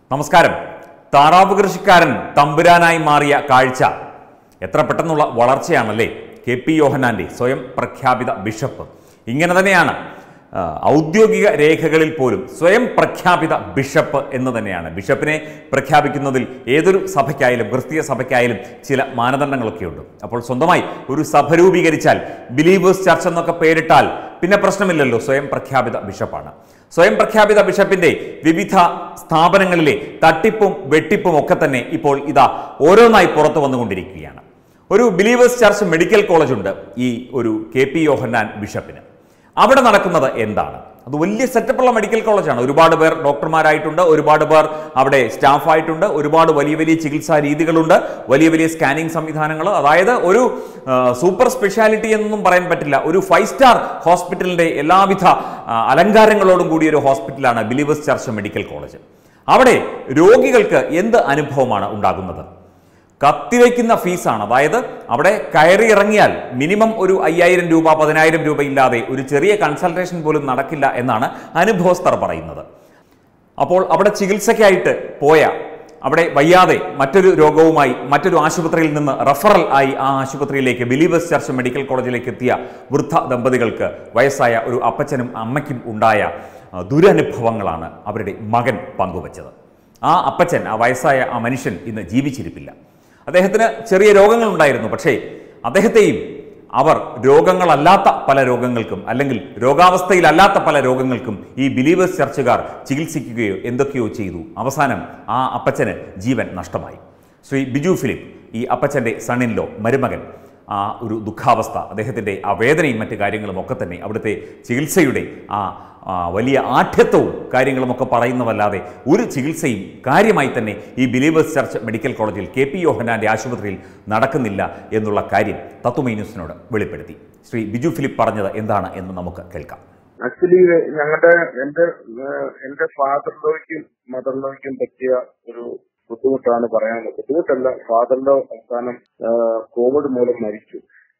നമസ്കാരം താറാവ് കൃഷിക്കാരൻ തമ്പുരാനായി മാറിയ കാഴ്ച എത്ര പെട്ടെന്നുള്ള വളർച്ചയാണല്ലേ കെ പി യോഹനാന്റെ സ്വയം പ്രഖ്യാപിത ബിഷപ്പ് ഇങ്ങനെ തന്നെയാണ് ആ, ഔദ്യോഗിക രേഖകളിൽ പോലും സ്വയം പ്രഖ്യാപിത ബിഷപ്പ് എന്ന് തന്നെയാണ് ബിഷപ്പിനെ പ്രഖ്യാപിക്കുന്നതിൽ ഏതൊരു സഭയ്ക്കായാലും ക്രിസ്തീയ സഭയ്ക്കായാലും ചില മാനദണ്ഡങ്ങളൊക്കെയുണ്ട് അപ്പോൾ സ്വന്തമായി ഒരു സഭ രൂപീകരിച്ചാൽ ബിലീവേഴ്സ് ചർച്ച് എന്നൊക്കെ പേരിട്ടാൽ പിന്നെ പ്രശ്നമില്ലല്ലോ സ്വയം പ്രഖ്യാപിത ബിഷപ്പാണ് സ്വയം പ്രഖ്യാപിത ബിഷപ്പിന്റെ വിവിധ സ്ഥാപനങ്ങളിലെ തട്ടിപ്പും വെട്ടിപ്പും ഒക്കെ തന്നെ ഇപ്പോൾ ഇതാ ഓരോന്നായി പുറത്തു വന്നുകൊണ്ടിരിക്കുകയാണ് ഒരു ബിലീവേഴ്സ് ചർച്ച് മെഡിക്കൽ കോളേജ് ഉണ്ട് ഈ ഒരു കെ പി യോഹന്നാൻ ബിഷപ്പിന് അവിടെ നടക്കുന്നത് എന്താണ് അത് വലിയ സെറ്റപ്പുള്ള മെഡിക്കൽ കോളേജാണ് ഒരുപാട് പേർ ഡോക്ടർമാരായിട്ടുണ്ട് ഒരുപാട് പേർ അവിടെ സ്റ്റാഫായിട്ടുണ്ട് ഒരുപാട് വലിയ വലിയ ചികിത്സാ രീതികളുണ്ട് വലിയ വലിയ സ്കാനിങ് സംവിധാനങ്ങൾ അതായത് ഒരു ആ, സൂപ്പർ സ്പെഷ്യാലിറ്റി എന്നൊന്നും പറയാൻ പറ്റില്ല ഒരു ഫൈവ് സ്റ്റാർ ഹോസ്പിറ്റലിന്റെ എല്ലാവിധ ആ, അലങ്കാരങ്ങളോടും കൂടിയ ഒരു ഹോസ്പിറ്റലാണ് ബിലീവേഴ്സ് ചർച്ച് മെഡിക്കൽ കോളേജ് അവിടെ രോഗികൾക്ക് എന്ത് അനുഭവമാണ് ഉണ്ടാകുന്നത് കത്തിവയ്ക്കുന്ന ഫീസാണ് അതായത് അവിടെ കയറി ഇറങ്ങിയാൽ മിനിമം ഒരു അയ്യായിരം രൂപ പതിനായിരം രൂപ ഇല്ലാതെ ഒരു ചെറിയ കൺസൾട്ടേഷൻ പോലും നടക്കില്ല എന്നാണ് അനുഭവസ്ഥർ പറയുന്നത് അപ്പോൾ അവിടെ ചികിത്സയ്ക്കായിട്ട് പോയ അവിടെ വയ്യാതെ മറ്റൊരു രോഗവുമായി മറ്റൊരു ആശുപത്രിയിൽ നിന്ന് റഫറൽ ആയി ആ ആശുപത്രിയിലേക്ക് ബിലീവേഴ്സ് ചർച്ച് മെഡിക്കൽ കോളേജിലേക്ക് എത്തിയ വൃദ്ധ ദമ്പതികൾക്ക് വയസ്സായ ഒരു അപ്പച്ചനും അമ്മയ്ക്കും ഉണ്ടായ ആ, ദുരനുഭവങ്ങളാണ് അവരുടെ മകൻ പങ്കുവച്ചത് ആ അപ്പച്ചൻ ആ വയസ്സായ ആ മനുഷ്യൻ ഇന്ന് ജീവിച്ചിരിപ്പില്ല അദ്ദേഹത്തിന് ചെറിയ രോഗങ്ങളുണ്ടായിരുന്നു പക്ഷേ അദ്ദേഹത്തെയും അവർ രോഗങ്ങളല്ലാത്ത പല രോഗങ്ങൾക്കും അല്ലെങ്കിൽ രോഗാവസ്ഥയിലല്ലാത്ത പല രോഗങ്ങൾക്കും ഈ ബിലീവേഴ്സ് ചർച്ചുകാർ ചികിത്സിക്കുകയോ എന്തൊക്കെയോ ചെയ്തു അവസാനം ആ അപ്പച്ചന് ജീവൻ നഷ്ടമായി ശ്രീ ബിജു ഫിലിപ്പ് ഈ അപ്പച്ചൻ്റെ സണ്ണിൻലോ മരുമകൻ ആ ഒരു ദുഃഖാവസ്ഥ അദ്ദേഹത്തിൻ്റെ ആ വേദനയും മറ്റു കാര്യങ്ങളും ഒക്കെ തന്നെ അവിടുത്തെ ചികിത്സയുടെ ആ ആ, വലിയ ആഠ്യത്വവും കാര്യങ്ങളുമൊക്കെ പറയുന്നതല്ലാതെ ഒരു ചികിത്സയും കാര്യമായി തന്നെ ഈ ബിലീവേഴ്സ് ചർച്ച് മെഡിക്കൽ കോളേജിൽ കെ പി യോഹനാന്റെ ആശുപത്രിയിൽ നടക്കുന്നില്ല എന്നുള്ള കാര്യം തത്വമൈ ന്യൂസിനോട് വെളിപ്പെടുത്തി ശ്രീ ബിജു ഫിലിപ്പ് പറഞ്ഞത് എന്താണ് എന്ന് നമുക്ക് കേൾക്കാം ആക്ച്വലി ഞങ്ങളുടെ എന്റെ ഏഹ്, എന്റെ ഫാദറിലോയ്ക്കും മദറിലോയ്ക്കും പറ്റിയ ഒരു ബുദ്ധിമുട്ടാണ് പറയാനുള്ളത് ബുദ്ധിമുട്ടല്ല ഫാദറിലോ അവസാനം ഏഹ്, കോവിഡ് മൂലം മരിച്ചു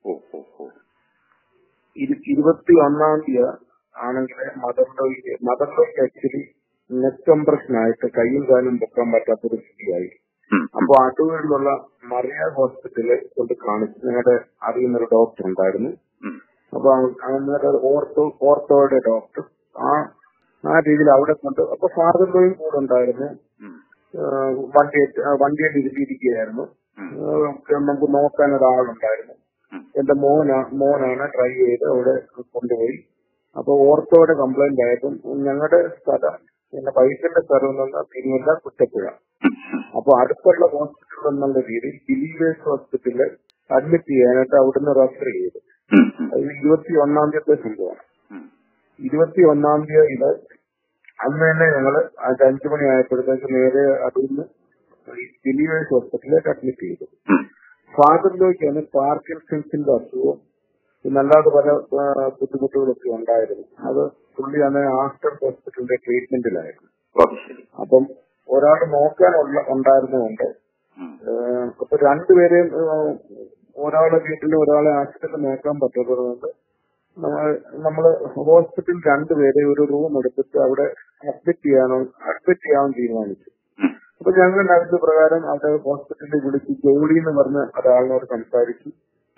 ഇരു- ഇരുപത്തി ഒന്നാം തീയതി ആണെങ്കിൽ മദറിലോയ്ക്ക് മദറിലോയ്ക്ക് ആക്ച്വലി നെക്ക് കംപ്രഷൻ ആയിട്ട് കൈയും കാലും പൊക്കാൻ പറ്റാത്തൊരു സ്ഥിതിയായി അപ്പൊ അടൂരിലുള്ള മറിയ ഹോസ്പിറ്റലിൽ കൊണ്ട് കാണിച്ചു ഞങ്ങളുടെ അറിയുന്ന ഒരു ഡോക്ടർ ഉണ്ടായിരുന്നു അപ്പൊ അന്നേരം ഓർത്തോ ഓർത്തോയുടെ ഡോക്ടർ ആ ആ രീതിയിൽ അവിടെ കൊണ്ട് അപ്പൊ ഫാദറിന്റെയും കൂടെ ഉണ്ടായിരുന്നു ഏഹ് വണ്ടി വണ്ടിയിൽ ഇരുത്തിയിരിക്കുകയായിരുന്നു ഏഹ് നമുക്ക് നോക്കാൻ ഒരാളുണ്ടായിരുന്നു എന്റെ മോന മോനാണ് ട്രൈ ചെയ്ത് അവിടെ കൊണ്ടുപോയി അപ്പൊ ഓർത്തോയുടെ കംപ്ലൈന്റ് ആയപ്പം ഞങ്ങളുടെ സ്ഥലം എന്റെ വൈഫിന്റെ സ്ഥലം എന്നുള്ള തിരുവല്ല കുറ്റപ്പുഴ അപ്പൊ അടുത്തുള്ള ഹോസ്പിറ്റൽ എന്നുള്ള രീതിയിൽ ബിലീവേഴ്സ് ഹോസ്പിറ്റലിൽ അഡ്മിറ്റ് ചെയ്യാനായിട്ട് അവിടുന്ന് റെഫർ ചെയ്തു അത് ഇരുപത്തി ഒന്നാം തീയതി സംഭവമാണ് ഇരുപത്തി ഒന്നാം തീയതി അന്ന് തന്നെ ഞങ്ങള് അത് അഞ്ചു മണി ആയപ്പോഴത്തേക്ക് നേരെ അതിൽ ബിലീവേഴ്സ് ഹോസ്പിറ്റലിലേക്ക് അഡ്മിറ്റ് ചെയ്തു ഫാദറിലേക്കാണ് പാർക്കിൻസൺസിന്റെ അസുഖം പിന്നെ അല്ലാതെ പല ആ, ബുദ്ധിമുട്ടുകളൊക്കെ ഉണ്ടായിരുന്നു അത് പുള്ളി അന്ന് ആസ്റ്റർ ഹോസ്പിറ്റലിന്റെ ട്രീറ്റ്മെന്റിലായിരുന്നു അപ്പം ഒരാൾ നോക്കാനുള്ള ഉണ്ടായിരുന്നുകൊണ്ട് ഏഹ് അപ്പൊ രണ്ടുപേരെയും ഏഹ് ഒരാളെ വീട്ടിൽ ഒരാളെ ആശുപത്രിയിൽ നോക്കാൻ പറ്റാത്തതുകൊണ്ട് നമ്മൾ നമ്മള് ഹോസ്പിറ്റലിൽ രണ്ടുപേരെ ഒരു റൂം എടുത്തിട്ട് അവിടെ അഡ്മിറ്റ് ചെയ്യാനോ അഡ്മിറ്റ് ചെയ്യാൻ തീരുമാനിച്ചു അപ്പൊ ഞങ്ങളുടെ അടുത്ത പ്രകാരം അവിടെ ഹോസ്പിറ്റലിൽ വിളിച്ച് ജോലി എന്ന് പറഞ്ഞ ഒരാളിനോട് സംസാരിച്ചു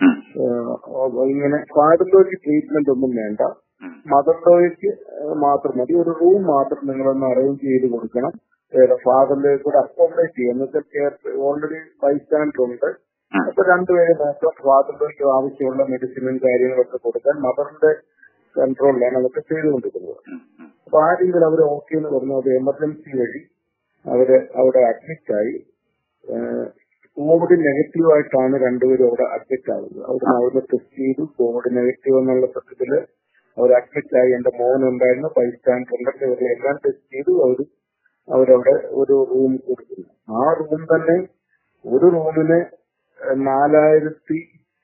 ഏഹ് ഇങ്ങനെ ഫാദറിലോയ്ക്ക് ട്രീറ്റ്മെന്റ് ഒന്നും വേണ്ട മദറിലോയ്ക്ക് മാത്രം മതി ഒരു റൂം മാത്രം നിങ്ങളൊന്ന് അറേഞ്ച് ചെയ്ത് കൊടുക്കണം ഫാദറിലേക്ക് കൂടെ അക്കോമഡേറ്റ് ചെയ്യാം എന്നുവെച്ചാൽ കെയർ ഓൾറെഡി ഫൈവ് സ്റ്റാൻഡർ ഉണ്ട് അപ്പൊ രണ്ടുപേരെ നോക്കാം ഫാദറിലേക്ക് ആവശ്യമുള്ള മെഡിസിനും കാര്യങ്ങളൊക്കെ കൊടുക്കാൻ മദറിന്റെ കൺട്രോളിലാണ് അതൊക്കെ ചെയ്തുകൊണ്ടിരിക്കുന്നത് അപ്പൊ ആ രീതിയിൽ അവർ ഓക്കെ എന്ന് പറഞ്ഞു അത് എമർജൻസി വഴി അവര് അവിടെ അഡ്മിറ്റ് ആയി കോവിഡ് നെഗറ്റീവ് ആയിട്ടാണ് രണ്ടുപേരും അവിടെ അഡ്മിറ്റ് ആവുന്നത് അവിടെ അവരെ ടെസ്റ്റ് ചെയ്തു കോവിഡ് നെഗറ്റീവ് എന്നുള്ള സത്യത്തില് അവർ അഡ്മിറ്റ് ആയി എന്റെ മോൻ ഉണ്ടായിരുന്നു ഫൈവ് സ്റ്റാൻഡർ ഉണ്ടൊക്കെ ഇവരെ എല്ലാം ടെസ്റ്റ് ചെയ്തു അവർ അവരവിടെ ഒരു റൂം കൊടുക്കുന്നു ആ റൂം തന്നെ ഒരു റൂമിന് നാലായിരത്തി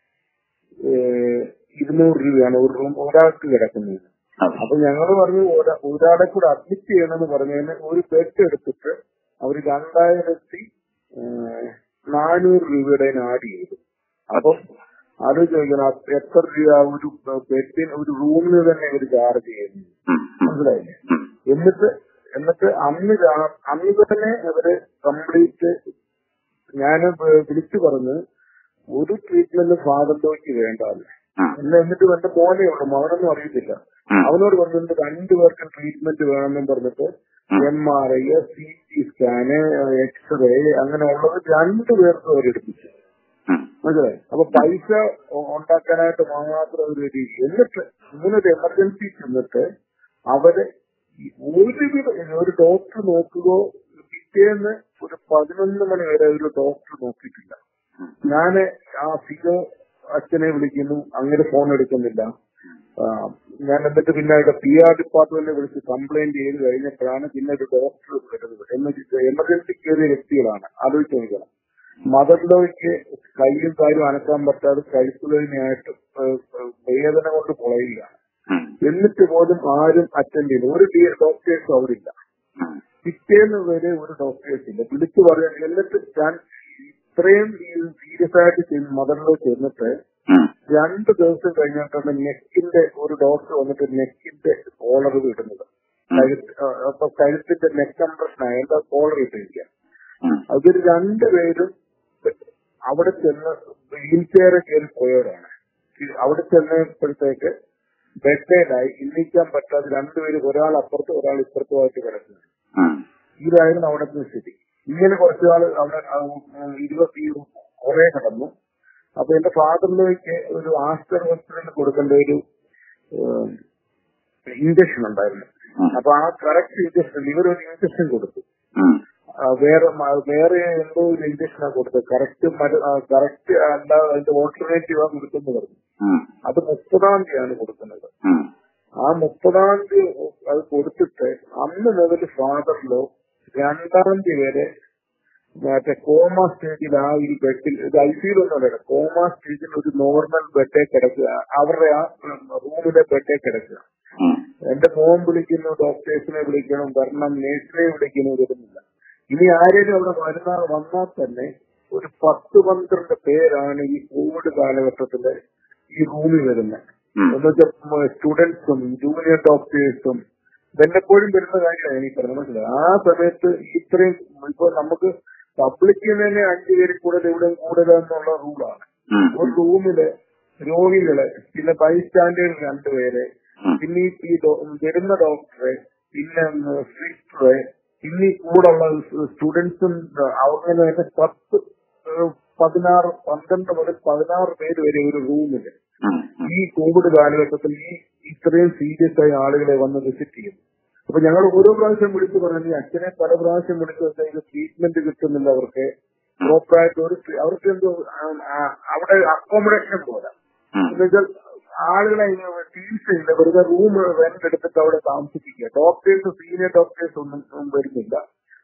ഏഹ്, ഇരുന്നൂറ് രൂപയാണ് ഒരു റൂം ഒരാൾക്ക് കിടക്കുന്നത് അപ്പൊ ഞങ്ങൾ പറഞ്ഞു ഒരാ- ഒരാളെ കൂടെ അഡ്മിറ്റ് ചെയ്യണമെന്ന് പറഞ്ഞതിന് ഒരു ബെഡ് എടുത്തിട്ട് അവർ രണ്ടായിരത്തി ഏഹ്, നാനൂറ് രൂപയുടെ ആഡ് ചെയ്തു അപ്പം അത് ചോദിക്കണം അത് എത്ര രൂപ ഒരു ബെഡിന് ഒരു റൂമിന് തന്നെ ഇവർ ചാർജ് ചെയ്യുന്നു മനസ്സിലായില്ലേ എന്നിട്ട് എന്നിട്ട് അന്ന് രാ- അന്ന് തന്നെ അവര് കംപ്ലീറ്റ് ഞാൻ വിളിച്ചു പറഞ്ഞ് ഒരു ട്രീറ്റ്മെന്റ് ഫാദറിലേക്ക് വേണ്ടാന്ന് ഉം. എന്നെ എന്നിട്ട് എന്റെ മോനെ ഉള്ളു അവനൊന്നും അറിയത്തില്ല ഉം. അവനോട് പറഞ്ഞിട്ട് രണ്ടുപേർക്കും ട്രീറ്റ്മെന്റ് വേണമെന്നും പറഞ്ഞിട്ട് M R I C T scan x ray അങ്ങനെ ഉള്ളത് രണ്ടുപേർക്കും അവരെടുപ്പിച്ചു ഉം. മനസ്സിലായി അപ്പൊ പൈസ ഉ- ഉണ്ടാക്കാനായിട്ട് മാത്രം ഒരു രീതി എന്നിട്ട് ഇങ്ങനെ ഒരു എമർജൻസി ചെന്നിട്ട് അവര് ഈ ഒരുവിധ ഒരു ഡോക്ടർ നോക്കുകയോ പിറ്റേന്ന് ഒരു പതിനൊന്ന് മണി വരെ ഒരു ഡോക്ടർ നോക്കിയിട്ടില്ല ഞാന് ആ ഫിഗോ അച്ഛനെ വിളിക്കുന്നു അങ്ങനെ ഫോൺ എടുക്കുന്നില്ല ആ, ഞാൻ എന്നിട്ട് പിന്നെ അവിടെ പി ആർ ഡിപ്പാർട്ട്മെന്റിനെ വിളിച്ച് കംപ്ലൈന്റ് ചെയ്ത് കഴിഞ്ഞപ്പോഴാണ് പിന്നെ ഒരു ഡോക്ടർ വരുന്നത് എന്ന് വെച്ചാൽ എമർജൻസി കയറിയ വ്യക്തികളാണ് ആലോചിച്ച് നോക്കണം മദറിലോയ്ക്ക് കയ്യും കാലും അനക്കാൻ പറ്റാതെ കഴുത്തുവേദനയായിട്ട് ഏഹ്, ഏഹ്, വേദന കൊണ്ട് പൊളയുകയാണ് ഉം. എന്നിട്ട് പോലും ആരും അറ്റൻഡ് ചെയ്തു ഒരു ഡോക്ടേഴ്സും അവരില്ല ഉം. പിറ്റേന്ന് വരെ ഒരു ഡോക്ടേഴ്സ് ഇല്ല വിളിച്ചു പറയാൻ എന്നിട്ട് ഞാൻ ഇത്രയും സീരിയസ് ആയിട്ട് ചെന്ന് മദറിലോ ചെന്നിട്ട് ഉം. രണ്ട് ദിവസം കഴിഞ്ഞിട്ടാണ് നെക്കിന്റെ ഒരു ഡോക്ടർ വന്നിട്ട് നെക്കിന്റെ കോളർ വിടുന്നത് കഴുത്ത് ആ, അപ്പൊ കഴുത്തിന്റെ നെക്ക് കംപ്രഷൻ ആയ എന്താ കോളർ ഇട്ടിരിക്കുക ഉം. അതൊരു രണ്ടുപേരും അവിടെ ചെന്ന് വീൽ ചെയർ കയറി പോയവരാണ് ഈ അവിടെ ചെന്നപ്പോഴത്തേക്ക് ബെഡേഡായി ഇന്നിക്കാൻ പറ്റാതെ രണ്ടുപേരും ഒരാൾ അപ്പുറത്തും ഒരാൾ ഇപ്പുറത്തുമായിട്ട് കിടക്കുന്നു ഉം. ഇതായിരുന്നു അവിടുത്തെ സ്ഥിതി ഇങ്ങനെ കുറച്ചു നാൾ അവിടെ ആ, ഉം, ഇരുപത്തി കുറെ കടന്നു അപ്പൊ എന്റെ ഫാദറിലേക്ക് ഒരു ആസ്റ്റർ ഹോസ്പിറ്റലിൽ കൊടുക്കേണ്ട ഒരു ഇഞ്ചക്ഷൻ ഉണ്ടായിരുന്നു ഉം. അപ്പൊ ആ കറക്റ്റ് ഇഞ്ചക്ഷൻ ഇവരൊരു ഇഞ്ചക്ഷൻ കൊടുത്തു ഉം. ആ, വേറെ മ- വേറെ എന്തോ ഒരു ഇഞ്ചക്ഷനാ കൊടുത്തത് കറക്റ്റ് കറക്റ്റ് അല്ല അതിന്റെ ഓൾട്ടർനേറ്റീവ് ആ കൊടുത്തെന്ന് പറഞ്ഞു ഉം. അത് മുപ്പതാം തീയതിയാണ് കൊടുക്കുന്നത് ഉം. ആ മുപ്പതാം തീയതി അത് കൊടുത്തിട്ട് അന്ന് മുതൽ ഫാദറിലോ രണ്ടാം തീയതി വരെ മറ്റേ കോമ സ്റ്റേജിൽ ആ ഒരു ബെഡിൽ ഇത് ഐ സിയിലൊന്നുമല്ല കോമ സ്റ്റേജിൽ ഒരു നോർമൽ ബെഡേ കിടക്കുക അവരുടെ ആ റൂമിലെ ബെഡേ കിടക്കുക ഉം. എന്റെ മോൻ വിളിക്കുന്നു ഡോക്ടേഴ്സിനെ വിളിക്കണം വരണം നേഴ്സിനെ വിളിക്കുന്നു വരുന്നില്ല ഇനി ആരെങ്കിലും അവിടെ വരുന്ന വന്നാൽ തന്നെ ഒരു പത്ത് പന്ത്രണ്ട് പേരാണ് ഈ കോവിഡ് കാലഘട്ടത്തില് ഈ റൂമിൽ വരുന്നത് ഉം. എന്ന് വെച്ചാൽ സ്റ്റുഡൻസും ജൂനിയർ ഡോക്ടേഴ്സും വല്ലപ്പോഴും വരുന്ന കാര്യമാണ് എനിക്ക് പറഞ്ഞത് മനസ്സിലായി ആ സമയത്ത് ഇത്രയും ഇപ്പൊ നമുക്ക് പബ്ലിക്കിൽ തന്നെ അഞ്ചു പേര് കൂടുതൽ എവിടെയും കൂടുതലെന്നുള്ള റൂളാണ് ഉം. ഒരു റൂമില് രോഗികള് പിന്നെ ബൈസ്റ്റാൻഡേഴ്സ് രണ്ടുപേരെ ഉം. പിന്നെ ഈ- ഈ ഡോ- വരുന്ന ഡോക്ടറെ പിന്നെ സിസ്റ്ററെ പിന്നെ ഈ കൂടെയുള്ള സ്റ്റുഡൻസും അങ്ങനെ തന്നെ പത്ത് ഏഹ്, പതിനാറ് പന്ത്രണ്ട് മുതൽ പതിനാറ് പേര് വരെ ഒരു റൂമില് ഉം. ഈ കോവിഡ് കാലഘട്ടത്തിൽ ഈ ഇത്രയും സീരിയസ് ആയ ആളുകളെ വന്ന് വിസിറ്റ് ചെയ്യും അപ്പൊ ഞങ്ങൾ ഓരോ പ്രാവശ്യം വിളിച്ചു പറഞ്ഞു ഈ അച്ഛനെ പല പ്രാവശ്യം വിളിച്ചു വെച്ചാൽ ഇത് ട്രീറ്റ്മെന്റ് കിട്ടുന്നില്ല അവർക്ക് പ്രോപ്പറായിട്ട് ഒരു ട്രീ- അവർക്ക് എന്തോ ആ, ആ, അവിടെ അക്കോമഡേഷൻ പോലെ ഉം. എന്നുവെച്ചാൽ ആളുകളെ ചികിത്സയില്ല വെറുതെ റൂം റെന്റ് എടുത്തിട്ട് അവിടെ താമസിപ്പിക്കുക ഡോക്ടേഴ്സ് സീനിയർ ഡോക്ടേഴ്സ് ഒന്നും ഒന്നും വരുന്നില്ല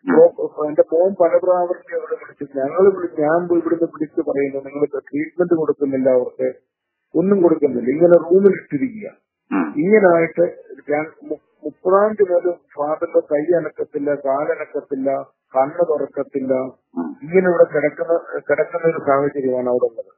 ഡോ- എന്റെ മോൻ പല പ്രാവശ്യം അവിടെ വിളിച്ചു ഞങ്ങൾ ഞാൻ ഇവിടുന്ന് വിളിച്ച് പറയുന്നു നിങ്ങൾ ട്രീറ്റ്മെന്റ് കൊടുക്കുന്നില്ല അവർക്ക് ഒന്നും കൊടുക്കുന്നില്ല ഇങ്ങനെ റൂമിൽ ഇട്ടിരിക്കുക ഉം. ഇങ്ങനായിട്ട് ഞാൻ- മു- മുപ്പതാം തീയതി മുതൽ ഫാദറിന്റെ കൈ അനക്കത്തില്ല കാലനക്കത്തില്ല കണ്ണ് തുറക്കത്തില്ല ഉം. ഇങ്ങനെ ഇവിടെ കിടക്കുന്ന കിടക്കുന്ന ഒരു സാഹചര്യമാണ് അവിടെ ഉള്ളത്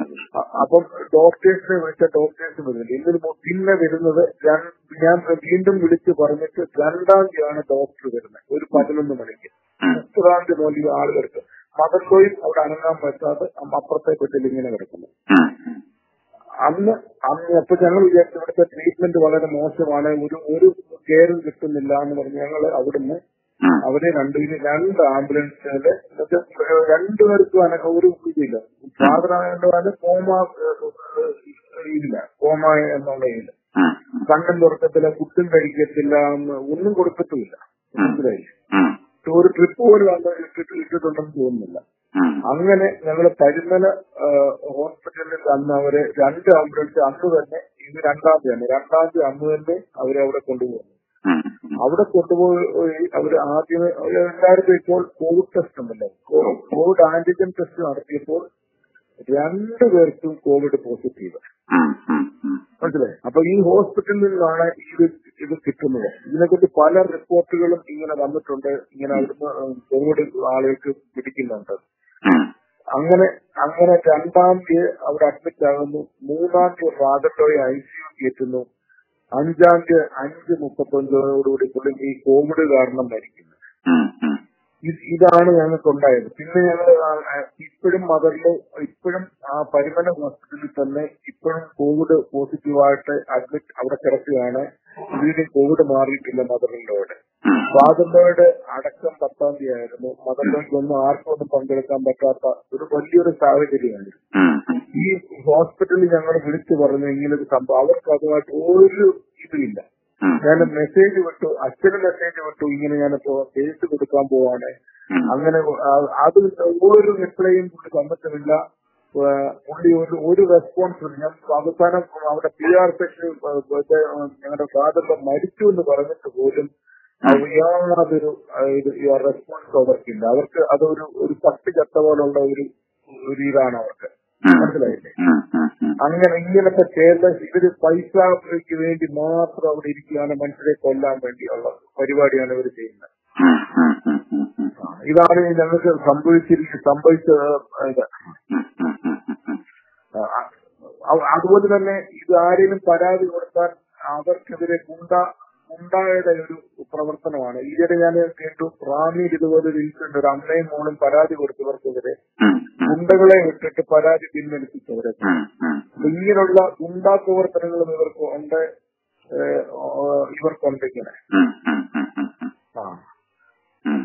അ- അപ്പം ഡോക്ടേഴ്സിനെ വിളിച്ച ഡോക്ടേഴ്സ് വരുന്നില്ല ഇന്നലെ മു- പിന്നെ വരുന്നത് രൺ- ഞാൻ വീണ്ടും വിളിച്ച് പറഞ്ഞിട്ട് രണ്ടാം തീയതിയാണ് ഡോക്ടർ വരുന്നത് ഒരു പതിനൊന്ന് മണിക്ക് ഉം. മുപ്പതാം തീയതി മുതൽ ഈ ആളുകൾക്ക് മദർലോയും അവിടെ അനങ്ങാൻ പറ്റാതെ അപ്പുറത്തെ ബെഡിൽ ഇങ്ങനെ കിടക്കുന്നു ഉം. ഉം. അന്ന് അന്ന് അപ്പൊ ഞങ്ങൾ വിചാരിച്ചു ഇവിടുത്തെ ട്രീറ്റ്മെന്റ് വളരെ മോശമാണ് ഒരു ഒരു കെയറും കിട്ടുന്നില്ല എന്ന് പറഞ്ഞ് ഞങ്ങൾ അവിടുന്ന് ഉം. അവരെ രണ്ടുപേരും രണ്ട് ആംബുലൻസുകള് എന്നുവെച്ചാൽ രണ്ടുപേർക്കും അനക്ക ഒരു ഇതില്ല ഫാദറായതുകൊണ്ട് കോമ ഏഹ്, ഏഹ്, ഇല്ല കോമ എന്നുള്ള ഇതില്ല ഉം. കണ്ണും തുറക്കത്തില്ല ഫുഡും കഴിക്കത്തില്ല ഉം, ഒന്നും കൊടുക്കത്തുമില്ല മനസ്സിലായി ഉം. ഒരു ട്രിപ്പ് പോലും അന്ന് ഇട്ടിട്ട് ഇട്ടിട്ടുണ്ടെന്ന് തോന്നുന്നില്ല ഉം. അങ്ങനെ ഞങ്ങൾ പരുമല ഹോസ്പിറ്റലിൽ അന്ന് അവര് രണ്ട് ആംബുലൻസ് അന്ന് തന്നെ ഇത് രണ്ടാം തീയതി രണ്ടാം തീയതി അന്ന് തന്നെ അവരെ അവിടെ കൊണ്ടുപോകുന്നു ഉം. അവിടെ കൊണ്ടുപോയി അവർ ആദ്യമേ എല്ലാവർക്കും ഇപ്പോൾ കോവിഡ് ടെസ്റ്റ് ഉണ്ടല്ലോ കോ- കോവിഡ് ആന്റിജൻ ടെസ്റ്റ് നടത്തിയപ്പോൾ രണ്ടുപേർക്കും കോവിഡ് പോസിറ്റീവ് ഉം. ഉം. ഉം. മനസ്സിലായി അപ്പൊ ഈ ഹോസ്പിറ്റലിൽ നിന്നാണ് ഇത് ഇത് കിട്ടുന്നത് ഇതിനെക്കുറിച്ച് പല റിപ്പോർട്ടുകളും ഇങ്ങനെ വന്നിട്ടുണ്ട് ഇങ്ങനെ അവിടുന്ന് കോവിഡ് ആളുകൾക്ക് പിടിക്കുന്നുണ്ട് ഉം. അങ്ങനെ അങ്ങനെ രണ്ടാം തീയതി അവിടെ അഡ്മിറ്റ് ആകുന്നു മൂന്നാം തീയതി ഫാദർലോയെ ഐ സിയു കയറ്റുന്നു അഞ്ചാം തീയതി അഞ്ച് മുപ്പത്തൊഞ്ചോടുകൂടി പുള്ളിക്ക് ഈ കോവിഡ് കാരണം മരിക്കുന്നു ഉം, ഉം. ഇത് ഇതാണ് ഞങ്ങൾക്ക് ഉണ്ടായത് പിന്നെ ഞങ്ങൾ ഇപ്പോഴും മദറില് ഇപ്പോഴും ആ പരിമല ഹോസ്പിറ്റലിൽ തന്നെ ഇപ്പോഴും കോവിഡ് പോസിറ്റീവായിട്ട് അഡ്മിറ്റ് അവിടെ കിടക്കുകയാണ് ഇതിന് കോവിഡ് മാറിയിട്ടില്ല മദറിന്റെ അവിടെ ഉം. ഫാദറിനോട് അടക്കം പത്താം തീയതി ആയിരുന്നു മദറിനോട് ഒന്നും ആർക്കും ഒന്നും പങ്കെടുക്കാൻ പറ്റാത്ത ഒരു വലിയൊരു സാഹചര്യമാണ് ഉം, ഉം. ഈ ഹോസ്പിറ്റലിൽ ഞങ്ങൾ വിളിച്ചു പറഞ്ഞു ഇങ്ങനൊരു സംഭവം അവർക്ക് അതുമായിട്ട് ഒരു ഇതുമില്ല ഉം. ഞാൻ മെസ്സേജ് വിട്ടു അച്ഛന് മെസ്സേജ് വിട്ടു ഇങ്ങനെ ഞാനിപ്പോ കേസ് കൊടുക്കാൻ പോവാണ് ഉം. അങ്ങനെ ആ- അത് ഒരു റിപ്ലൈയും പുള്ളി തന്നിട്ടുമില്ല ആ, പുള്ളി ഒരു ഒരു റെസ്പോൺസ് ഇല്ല ഞാൻ അവസാനം അവിടെ പി ആർ സെക്ഷൻ ഞങ്ങളുടെ ഫാദറിന്റെ മരിച്ചു എന്ന് പറഞ്ഞിട്ട് പോലും അത് യാതൊരു ആ, ഇത് റെസ്പോൺസ് അവർക്കില്ല അവർക്ക് അതൊരു ഒരു പട്ടി ചത്ത പോലുള്ള ഒരു ഒരു ഇതാണ് അവർക്ക് ഉം. മനസ്സിലായില്ലേ ഉം, ഉം, ഉം. അങ്ങനെ ഇങ്ങനത്തെ കേരള ഇവര് പൈസയ്ക്ക് വേണ്ടി മാത്രം അവിടെ ഇരിക്കുകയാണ് മനുഷ്യരെ കൊല്ലാൻ വേണ്ടിയുള്ള പരിപാടിയാണ് ഇവർ ചെയ്യുന്നത് ഉം, ഉം, ഉം, ഉം, ഉം. ഇതാണ് ഈ ഞങ്ങൾക്ക് സംഭവിച്ചിരിക്കുന്നത് സംഭവിച്ച ഇത്. ഉം, ഉം, ഉം, ഉം, ഉം. ആ, അ- അതുപോലെ തന്നെ ഇത് ആരെങ്കിലും പരാതി കൊടുത്താൽ അവർക്കെതിരെ ഗുണ്ട ഗുണ്ടായുടെ ഒരു പ്രവർത്തനമാണ് ഈയിടെ ഞാൻ കേട്ടു റാന്നിയിൽ ഇതുപോലെ ഒരു ഇൻസിഡന്റ് ഒരു അമ്മയും മോളും പരാതി കൊടുത്തവർക്കെതിരെ ഉം, ഉം, ഗുണ്ടകളെ വിട്ടിട്ട് പരാതി പിൻവലിപ്പിച്ചവരെ ഉം, ഉം. ഇങ്ങനെയുള്ള ഗുണ്ടാ പ്രവർത്തനങ്ങളും ഇവർക്ക് ഉണ്ട് ഏഹ്, ഏഹ്, ഇവർക്കുണ്ട് ഇങ്ങനെ ഉം, ഉം, ഉം, ഉം, ഉം. ആ. ഉം.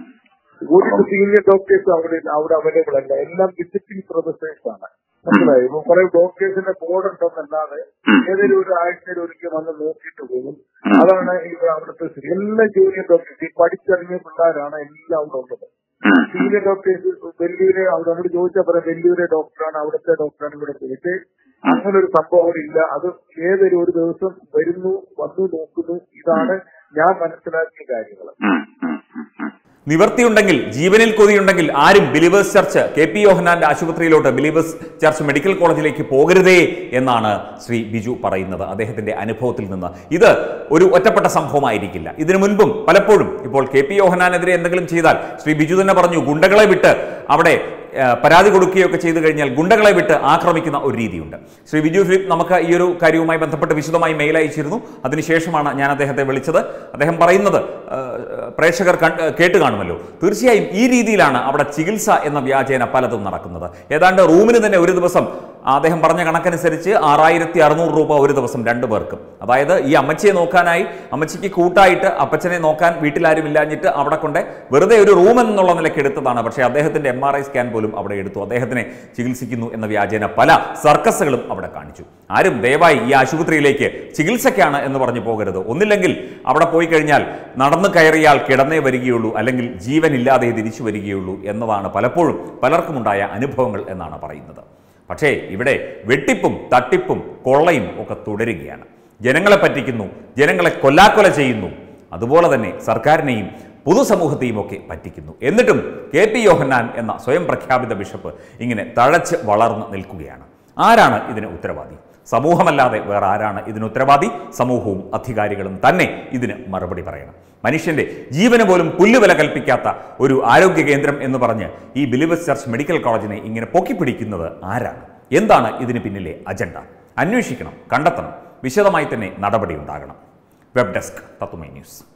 ഒരു സീനിയർ ഡോക്ടേഴ്സ് അവിടെ അവിടെ അവൈലബിൾ അല്ല എല്ലാം വിസിറ്റിംഗ് പ്രൊഫസേഴ്സ് ആണ് മനസ്സിലായി ഇപ്പൊ കുറെ ഡോക്ടേഴ്സിന്റെ ബോർഡ് ഉണ്ടെന്നല്ലാതെ ഉം. ഏതൊരു ഒരു ആഴ്ചയിൽ ഒരിക്കൽ വന്ന് നോക്കിയിട്ട് പോകും അതാണ് ഈ അവിടുത്തെ സ്ഥിതി. എല്ലാ ജൂനിയർ ഡോക്ടേഴ്സ് ഈ പഠിച്ചിറങ്ങിയ പിള്ളേരാണ് എല്ലാം അവിടെ ഉള്ളത് ഉം. സീനിയർ ഡോക്ടേഴ്സ് വെല്ലൂരെ അവിടെ നമ്മൾ ചോദിച്ചാൽ പറയാം വെല്ലൂരെ ഡോക്ടറാണ് അവിടുത്തെ ഡോക്ടറാണ് ഇവിടെ പക്ഷേ അങ്ങനെ ഒരു സംഭവം അവിടെ ഇല്ല അത് ഏതൊരു ഒരു ദിവസം വരുന്നു വന്നു നോക്കുന്നു ഇതാണ് ഞാൻ മനസ്സിലാക്കിയ കാര്യങ്ങൾ ഉം, ഉം, ഉം, ഉം. നിവർത്തിയുണ്ടെങ്കിൽ ജീവനിൽ കൊതിയുണ്ടെങ്കിൽ ആരും ബിലീവേഴ്സ് ചർച്ച് കെ പി യോഹനാന്റെ ആശുപത്രിയിലോട്ട് ബിലീവേഴ്സ് ചർച്ച് മെഡിക്കൽ കോളേജിലേക്ക് പോകരുതേ എന്നാണ് ശ്രീ ബിജു പറയുന്നത് അദ്ദേഹത്തിന്റെ അനുഭവത്തിൽ നിന്ന് ഇത് ഒരു ഒറ്റപ്പെട്ട സംഭവമായിരിക്കില്ല ഇതിനു മുൻപും പലപ്പോഴും ഇപ്പോൾ കെ പി യോഹനാനെതിരെ എന്തെങ്കിലും ചെയ്താൽ ശ്രീ ബിജു തന്നെ പറഞ്ഞു ഗുണ്ടകളെ വിട്ട് അവിടെ ആ, പരാതി കൊടുക്കുകയൊക്കെ ചെയ്തു കഴിഞ്ഞാൽ ഗുണ്ടകളെ വിട്ട് ആക്രമിക്കുന്ന ഒരു രീതിയുണ്ട് ശ്രീ ബിജു ഫിലിപ്പ് നമുക്ക് ഈ ഒരു കാര്യവുമായി ബന്ധപ്പെട്ട് വിശദമായി മെയിൽ അയച്ചിരുന്നു അതിനുശേഷമാണ് ഞാൻ അദ്ദേഹത്തെ വിളിച്ചത് അദ്ദേഹം പറയുന്നത് ആ, പ്രേക്ഷകർ കണ്ട് കേട്ട് കാണുമല്ലോ തീർച്ചയായും ഈ രീതിയിലാണ് അവിടെ ചികിത്സ എന്ന വ്യാജേന പലതും നടക്കുന്നത് ഏതാണ്ട് റൂമിന് തന്നെ ഒരു ദിവസം അദ്ദേഹം പറഞ്ഞ കണക്കനുസരിച്ച് ആറായിരത്തി അറുന്നൂറ് രൂപ ഒരു ദിവസം രണ്ടു പേർക്കും അതായത് ഈ അമ്മച്ചിയെ നോക്കാനായി അമ്മച്ചിക്ക് കൂട്ടായിട്ട് അപ്പച്ചനെ നോക്കാൻ വീട്ടിലാരും ഇല്ലാഞ്ഞിട്ട് അവിടെ കൊണ്ട് വെറുതെ ഒരു റൂം എന്നുള്ള നിലയ്ക്ക് എടുത്തതാണ് പക്ഷേ അദ്ദേഹത്തിന്റെ എം ആർ ഐ സ്കാൻ പോലും അവിടെ എടുത്തു അദ്ദേഹത്തിനെ ചികിത്സിക്കുന്നു എന്ന വ്യാജേന പല സർക്കസുകളും അവിടെ കാണിച്ചു ആരും ദയവായി ഈ ആശുപത്രിയിലേക്ക് ചികിത്സയ്ക്കാണ് എന്ന് പറഞ്ഞു പോകരുത് ഒന്നില്ലെങ്കിൽ അവിടെ പോയി കഴിഞ്ഞാൽ നടന്നു കയറിയാൽ കിടന്നേ വരികയുള്ളൂ അല്ലെങ്കിൽ ജീവനില്ലാതെ തിരിച്ചു വരികയുള്ളൂ എന്നതാണ് പലപ്പോഴും പലർക്കുമുണ്ടായ അനുഭവങ്ങൾ എന്നാണ് പറയുന്നത് പക്ഷേ ഇവിടെ വെട്ടിപ്പും തട്ടിപ്പും കൊള്ളയും ഒക്കെ തുടരുകയാണ് ജനങ്ങളെ പറ്റിക്കുന്നു ജനങ്ങളെ കൊല്ലാക്കൊല ചെയ്യുന്നു അതുപോലെ തന്നെ സർക്കാരിനെയും പൊതുസമൂഹത്തെയും ഒക്കെ പറ്റിക്കുന്നു എന്നിട്ടും കെ പി യോഹന്നാൻ എന്ന സ്വയം പ്രഖ്യാപിത ബിഷപ്പ് ഇങ്ങനെ തഴച്ച് വളർന്ന് നിൽക്കുകയാണ് ആരാണ് ഇതിന് ഉത്തരവാദി സമൂഹമല്ലാതെ വേറെ ആരാണ് ഇതിന് ഉത്തരവാദി സമൂഹവും അധികാരികളും തന്നെ ഇതിന് മറുപടി പറയണം മനുഷ്യന്റെ ജീവന് പോലും പുല്ലുവില കൽപ്പിക്കാത്ത ഒരു ആരോഗ്യ കേന്ദ്രം എന്ന് പറഞ്ഞ് ഈ ബിലിവസ് ചർച്ച് മെഡിക്കൽ കോളേജിനെ ഇങ്ങനെ പൊക്കിപ്പിടിക്കുന്നത് ആരാണ് എന്താണ് ഇതിന് പിന്നിലെ അജണ്ട അന്വേഷിക്കണം കണ്ടെത്തണം വിശദമായി തന്നെ നടപടി ഉണ്ടാകണം വെബ് ഡെസ്ക് തത്തുമൈ ന്യൂസ്